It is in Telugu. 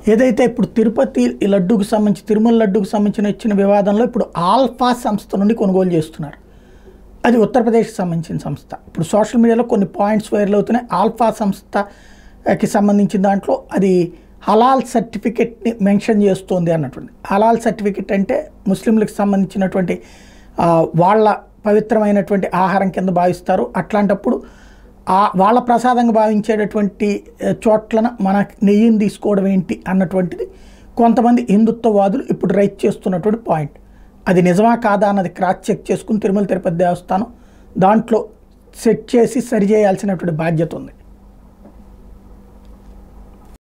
ఏదైతే ఇప్పుడు తిరుపతి లడ్డూకు సంబంధించి తిరుమల లడ్డూకు సంబంధించిన ఇచ్చిన వివాదంలో ఇప్పుడు ఆల్ఫా సంస్థ నుండి కొనుగోలు చేస్తున్నారు అది ఉత్తరప్రదేశ్కి సంబంధించిన సంస్థ ఇప్పుడు సోషల్ మీడియాలో కొన్ని పాయింట్స్ వైరల్ అవుతున్నాయి ఆల్ఫా సంస్థకి సంబంధించిన దాంట్లో అది హలాల్ సర్టిఫికెట్ని మెన్షన్ చేస్తోంది అన్నటువంటి హలాల్ సర్టిఫికెట్ అంటే ముస్లింలకు సంబంధించినటువంటి ఆ, వాళ్ళ పవిత్రమైనటువంటి ఆహారం కింద భావిస్తారు అట్లాంటప్పుడు ఆ వాళ్ళ ప్రసాదంగా భావించేటటువంటి ఆ, చోట్లన మన నెయ్యిని తీసుకోవడం ఏంటి అన్నటువంటిది కొంతమంది హిందుత్వవాదులు ఇప్పుడు రైట్ చేస్తున్నటువంటి పాయింట్ అది నిజమా కాదా అన్నది క్రాస్ చెక్ చేసుకుని తిరుమల తిరుపతి దేవస్థానం దాంట్లో సెట్ చేసి సరిచేయాల్సినటువంటి బాధ్యత ఉంది